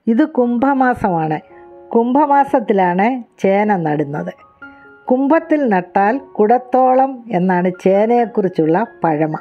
ഇത് കുംഭമാസമാണ് കുംഭമാസത്തിലാണ് ചേന നടുന്നത് കുംഭത്തിൽ നട്ടാൽ കുടത്തോളം എന്നാണ് ചേനയെക്കുറിച്ചുള്ള പഴമ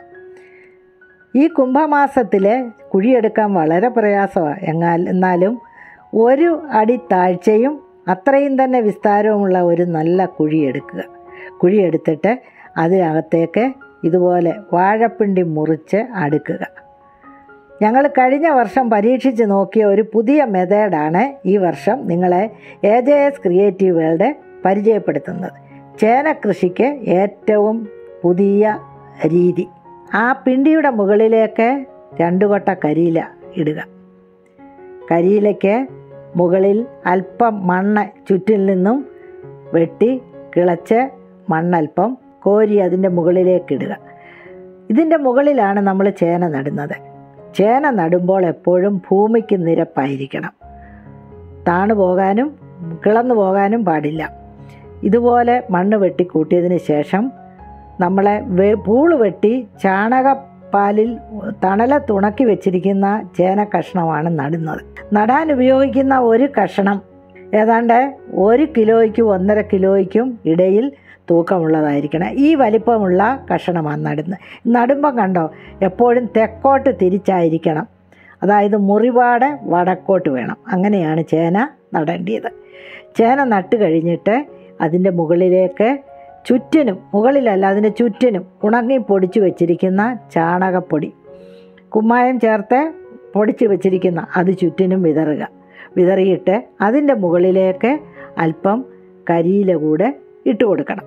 ഈ കുംഭമാസത്തിലെ കുഴിയെടുക്കാൻ വളരെ പ്രയാസമാണ് എന്നാൽ എന്നാലും ഒരു അടി താഴ്ചയും അത്രയും തന്നെ വിസ്താരവുമുള്ള ഒരു നല്ല കുഴിയെടുക്കുക കുഴിയെടുത്തിട്ട് അതിനകത്തേക്ക് ഇതുപോലെ വാഴപ്പിണ്ടി മുറിച്ച് അടുക്കുക ഞങ്ങൾ കഴിഞ്ഞ വർഷം പരീക്ഷിച്ച് നോക്കിയ ഒരു പുതിയ മെത്തേഡാണ് ഈ വർഷം നിങ്ങളെ A J S creative world പരിചയപ്പെടുത്തുന്നത് ചേന കൃഷിക്ക് ഏറ്റവും പുതിയ രീതി ആ പിണ്ടിയുടെ മുകളിലേക്ക് രണ്ടു കൊട്ട കരിയില ഇടുക കരിയിലയ്ക്ക് മുകളിൽ അല്പം മണ്ണ് ചുറ്റിൽ നിന്നും വെട്ടി കിളച്ച് മണ്ണൽപ്പം കോരി അതിൻ്റെ മുകളിലേക്ക് ഇടുക ഇതിൻ്റെ മുകളിലാണ് നമ്മൾ ചേന നടുന്നത് ചേന നടുമ്പോൾ എപ്പോഴും ഭൂമിക്ക് നിരപ്പായിരിക്കണം താണു പോകാനും കിളന്നു പോകാനും പാടില്ല ഇതുപോലെ മണ്ണ് വെട്ടി കൂട്ടിയതിന് ശേഷം നമ്മളെ വെ പൂള് വെട്ടി ചാണകപ്പാലിൽ തണല തുണക്കി വെച്ചിരിക്കുന്ന ചേന കഷ്ണമാണ് നടുന്നത് നടാൻ ഉപയോഗിക്കുന്ന ഒരു കഷ്ണം ഏതാണ്ട് ഒരു കിലോയ്ക്കും ഒന്നര കിലോയ്ക്കും ഇടയിൽ തൂക്കമുള്ളതായിരിക്കണം ഈ വലിപ്പമുള്ള കഷണമാണ് നടുന്നത് നടുമ്പം കണ്ടോ എപ്പോഴും തെക്കോട്ട് തിരിച്ചായിരിക്കണം അതായത് മുറിപാട് വടക്കോട്ട് വേണം അങ്ങനെയാണ് ചേന നടേണ്ടത് ചേന നട്ട് കഴിഞ്ഞിട്ട് അതിൻ്റെ മുകളിലേക്ക് ചുറ്റിനും മുകളിലല്ല അതിൻ്റെ ചുറ്റിനും ഉണങ്ങി പൊടിച്ചു വെച്ചിരിക്കുന്ന ചാണകപ്പൊടി കുമ്മായം ചേർത്ത് പൊടിച്ച് വെച്ചിരിക്കുന്ന അത് ചുറ്റിനും വിതറുക വിതറിയിട്ട് അതിൻ്റെ മുകളിലേക്ക് അല്പം കരിയില കൂടെ ഇട്ട് കൊടുക്കണം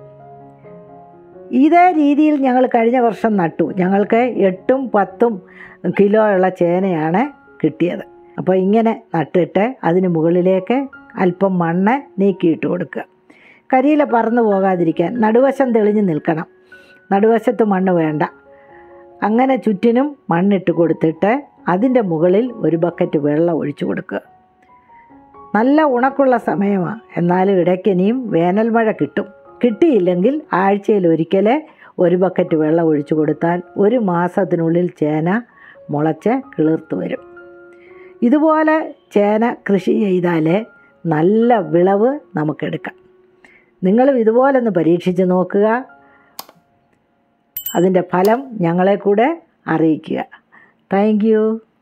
ഇതേ രീതിയിൽ ഞങ്ങൾ കഴിഞ്ഞ വർഷം നട്ടു ഞങ്ങൾക്ക് എട്ടും പത്തും കിലോ ഉള്ള ചേനയാണ് കിട്ടിയത് അപ്പോൾ ഇങ്ങനെ നട്ടിട്ട് അതിന് മുകളിലേക്ക് അല്പം മണ്ണ് നീക്കിയിട്ട് കൊടുക്കുക കരിയില പറന്നു പോകാതിരിക്കാൻ നടുവശം തെളിഞ്ഞ് നിൽക്കണം നടുവശത്ത് മണ്ണ് വേണ്ട അങ്ങനെ ചുറ്റിനും മണ്ണിട്ട് കൊടുത്തിട്ട് അതിൻ്റെ മുകളിൽ ഒരു ബക്കറ്റ് വെള്ളം ഒഴിച്ചു കൊടുക്കുക നല്ല ഉണക്കുള്ള സമയമാണ് എന്നാലും ഇടയ്ക്ക് ഇനിയും വേനൽ മഴ കിട്ടും കിട്ടിയില്ലെങ്കിൽ ആഴ്ചയിൽ ഒരിക്കൽ ഒരു ബക്കറ്റ് വെള്ളം ഒഴിച്ചു കൊടുത്താൽ ഒരു മാസത്തിനുള്ളിൽ ചേന മുളച്ച് കിളിർത്ത് വരും ഇതുപോലെ ചേന കൃഷി ചെയ്താൽ നല്ല വിളവ് നമുക്കെടുക്കാം നിങ്ങളും ഇതുപോലെ ഒന്ന് പരീക്ഷിച്ച് നോക്കുക അതിൻ്റെ ഫലം ഞങ്ങളെ കൂടെ അറിയിക്കുക താങ്ക് യു